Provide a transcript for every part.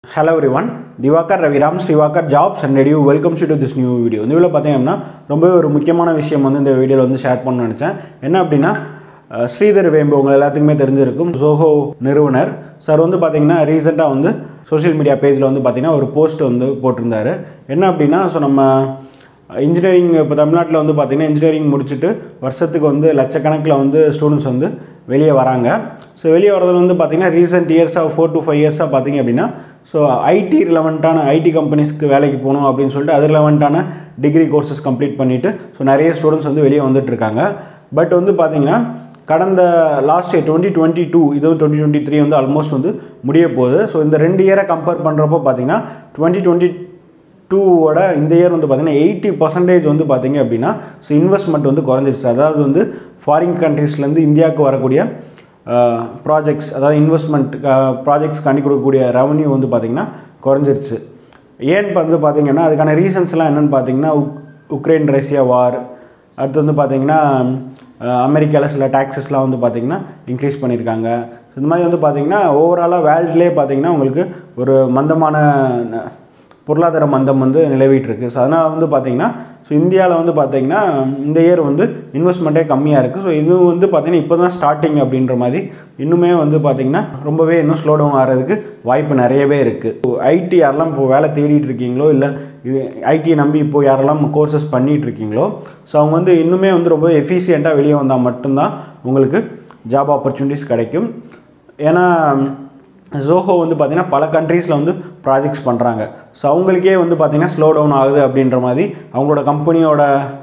hello everyone Diwakar Raviram ஸ்ரீவாக்கர் jobs and ரெடியூ welcomes to this new video இந்த video பார்த்தீங்கன்னா ரொம்பவே ஒரு முக்கியமான விஷயம் வந்து இந்த வீடியோவில் வந்து ஷேர் பண்ணணும்னு நினச்சேன் என்ன அப்படின்னா அஹ், ஸ்ரீதர் வேம்பு உங்கள் எல்லாத்துக்குமே தெரிஞ்சிருக்கும் ஜோஹோ நிறுவனர் சார் வந்து பார்த்தீங்கன்னா ரீசெண்டாக வந்து சோஷியல் மீடியா பேஜில் வந்து பார்த்தீங்கன்னா ஒரு போஸ்ட் வந்து போட்டிருந்தாரு என்ன அப்படின்னா ஸோ நம்ம இன்ஜினியரிங் இப்போ தமிழ்நாட்டில் வந்து பார்த்திங்கன்னா இன்ஜினியரிங் முடிச்சுட்டு வருஷத்துக்கு வந்து லட்சக்கணக்கில் வந்து ஸ்டூடெண்ட்ஸ் வந்து வெளியே வராங்க ஸோ வெளியே வரதுல வந்து பார்த்திங்கன்னா ரீசெண்ட் இயர்ஸாக ஃபோர் டு ஃபைவ் இயர்ஸாக பார்த்தீங்க அப்படின்னா ஸோ ஐடி ரிலவெண்ட்டான ஐடி கம்பெனிஸ்க்கு வேலைக்கு போகணும் அப்படின்னு சொல்லிட்டு அது ரிலவெண்ட்டான டிகிரி கோர்சஸ் கம்ப்ளீட் பண்ணிவிட்டு ஸோ நிறைய ஸ்டூடெண்ட்ஸ் வந்து வெளியே வந்துட்டு இருக்காங்க பட் வந்து பார்த்திங்கன்னா கடந்த last year twenty twenty two இது டுவெண்ட்டி டுவெண்ட்டி த்ரீ வந்து ஆல்மோஸ்ட் வந்து முடிய போகுது ஸோ இந்த ரெண்டு இயரை கம்பேர் பண்ணுறப்போ பார்த்தீங்கன்னா டுவெண்ட்டி டுவெண்ட்டி டூவோட இந்த இயர் வந்து பார்த்தீங்கன்னா எயிட்டி பர்சன்டேஜ் வந்து பார்த்தீங்க அப்படின்னா ஸோ இன்வெஸ்ட்மெண்ட் வந்து குறைஞ்சிருச்சு அதாவது வந்து ஃபாரின் கண்ட்ரீஸ்லேருந்து இந்தியாவுக்கு வரக்கூடிய ப்ராஜெக்ட்ஸ் அதாவது இன்வெஸ்ட்மெண்ட் ப்ராஜெக்ட்ஸ் கண்டி கொடுக்கக்கூடிய ரெவன்யூ வந்து பார்த்திங்கன்னா குறைஞ்சிருச்சு ஏன் வந்து பார்த்தீங்கன்னா அதுக்கான ரீசன்ஸ்லாம் என்னென்னு பார்த்தீங்கன்னா உக் உக்ரைன் ரஷ்யா வார் அடுத்து வந்து பார்த்தீங்கன்னா அமெரிக்காவில் சில டேக்ஸஸ்லாம் வந்து பார்த்தீங்கன்னா இன்க்ரீஸ் பண்ணியிருக்காங்க இந்த மாதிரி வந்து பார்த்தீங்கன்னா ஓவராலாக வேர்ல்ட்லேயே பார்த்தீங்கன்னா உங்களுக்கு ஒரு மந்தமான ந- பொருளாதார மந்தம் வந்து நிலவிட்டு இருக்கு ஸோ அதனால் வந்து பார்த்தீங்கன்னா ஸோ இந்தியாவில் வந்து பார்த்தீங்கன்னா இந்த இயர் வந்து இன்வெஸ்ட்மெண்ட்டே கம்மியாக இருக்குது ஸோ இது வந்து பார்த்தீங்கன்னா இப்போ தான் ஸ்டார்டிங் அப்படின்ற மாதிரி இன்னுமே வந்து பார்த்தீங்கன்னா ரொம்பவே இன்னும் ஸ்லோ டவுன் ஆகிறதுக்கு வாய்ப்பு நிறையவே இருக்குது ஐடி யாரெல்லாம் இப்போ வேலை தேடிட்டு இருக்கீங்களோ இல்லை இது ஐடியை நம்பி இப்போ யாரெல்லாம் கோர்சஸ் பண்ணிட்டு இருக்கீங்களோ ஸோ அவங்க வந்து இன்னுமே வந்து ரொம்ப எஃபிஷியண்ட்டாக வெளியே வந்தால் மட்டும்தான் உங்களுக்கு ஜாப் ஆப்பர்ச்சுனிட்டிஸ் கிடைக்கும் ஏன்னா ஜோஹோ வந்து பார்த்திங்கன்னா பல கண்ட்ரீஸில் வந்து ப்ராஜெக்ட்ஸ் பண்ணுறாங்க ஸோ அவங்களுக்கே வந்து பார்த்திங்கன்னா ஸ்லோ டவுன் ஆகுது அப்படின்ற மாதிரி அவங்களோட கம்பெனியோட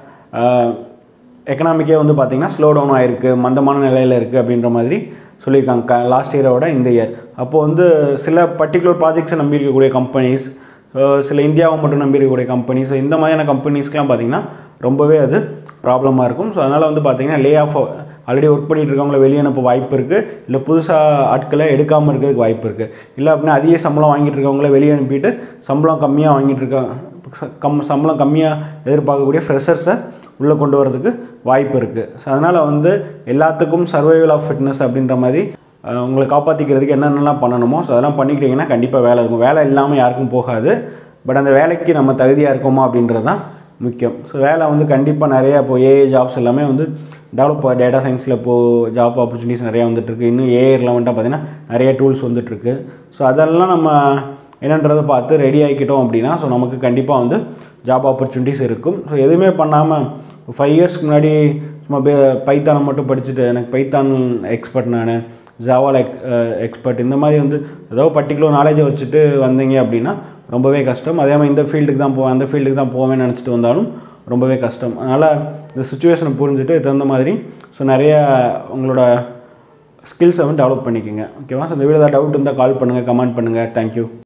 எக்கனாமிக்கே வந்து பார்த்திங்கன்னா ஸ்லோ டவுன் ஆகிருக்கு மந்தமான நிலையில் இருக்குது அப்படின்ற மாதிரி சொல்லியிருக்காங்க க லாஸ்ட் இயரோட இந்த இயர் அப்போது வந்து சில பர்டிகுலர் ப்ராஜெக்ட்ஸை நம்பி இருக்கக்கூடிய கம்பெனிஸ் சில இந்தியாவை மட்டும் நம்பி இருக்கக்கூடிய கம்பெனிஸ் இந்த மாதிரியான கம்பெனிஸ்க்கெலாம் பார்த்திங்கன்னா ரொம்பவே அது ப்ராப்ளமாக இருக்கும் ஸோ அதனால் வந்து பார்த்திங்கன்னா லே ஆஃப் ஆல்ரெடி ஒர்க் பண்ணிட்டு இருக்கவங்கள வெளியே அனுப்ப வாய்ப்பு இருக்குது இல்லை புதுசாக ஆட்களை எடுக்காமல் இருக்கிறதுக்கு வாய்ப்பு இருக்குது இல்லை அப்படின்னா அதிக சம்பளம் வாங்கிட்டு இருக்கவங்கள வெளியே அனுப்பிட்டு சம்பளம் கம்மியாக வாங்கிட்டு இருக்க ச- கம் சம்பளம் கம்மியாக எதிர்பார்க்கக்கூடிய ஃப்ரெஷர்ஸை உள்ளே கொண்டு வரதுக்கு வாய்ப்பு இருக்குது ஸோ அதனால் வந்து எல்லாத்துக்கும் சர்வைவல் ஆஃப் ஃபிட்னஸ் அப்படின்ற மாதிரி அஹ், உங்களை காப்பாற்றிக்கிறதுக்கு என்னென்னலாம் பண்ணணுமோ ஸோ அதெல்லாம் பண்ணிக்கிட்டிங்கன்னா கண்டிப்பாக வேலை இருக்கும் வேலை இல்லாமல் யாருக்கும் போகாது பட் அந்த வேலைக்கு நம்ம தகுதியாக இருக்கோமா அப்படின்றது தான் முக்கியம் ஸோ வேலை வந்து கண்டிப்பாக நிறையா இப்போ ஏஏ ஜாப்ஸ் எல்லாமே வந்து டெவலப் டேட்டா சயின்ஸில் இப்போது ஜாப் ஆப்பர்ச்சுனிட்டிஸ் நிறையா வந்துட்டுருக்கு இன்னும் ஏஏ ரிலவெண்ட்டாக பார்த்தீங்கன்னா நிறைய டூல்ஸ் வந்துட்டுருக்கு ஸோ அதெல்லாம் நம்ம என்னன்றதை பார்த்து ரெடி ஆகிக்கிட்டோம் அப்படின்னா ஸோ நமக்கு கண்டிப்பாக வந்து ஜாப் ஆப்பர்ச்சுனிட்டிஸ் இருக்கும் ஸோ எதுவுமே பண்ணாமல் ஃபைவ் இயர்ஸ்க்கு முன்னாடி சும்மா பைத்தானை மட்டும் படிச்சுட்டு எனக்கு பைத்தான் எக்ஸ்பர்ட் நான் ஜாவால் எக் எக்ஸ்பர்ட் இந்த மாதிரி வந்து ஏதோ பர்டிகுலர் நாலேஜை வச்சுட்டு வந்தீங்க அப்படின்னா ரொம்பவே கஷ்டம் அதே மாதிரி இந்த ஃபீல்டுக்கு தான் போவேன் அந்த ஃபீல்டுக்கு தான் போவேன்னு நினச்சிட்டு வந்தாலும் ரொம்பவே கஷ்டம் அதனால் இந்த சுச்சுவேஷனை புரிஞ்சுட்டு தகுந்த மாதிரி ஸோ நிறைய உங்களோட ஸ்கில்ஸை வந்து டெவலப் பண்ணிக்கோங்க ஓகேவா ஸோ இந்த வீடியோ ஏதாவது டவுட் இருந்தால் கால் பண்ணுங்கள் கமெண்ட் பண்ணுங்கள் தேங்க்யூ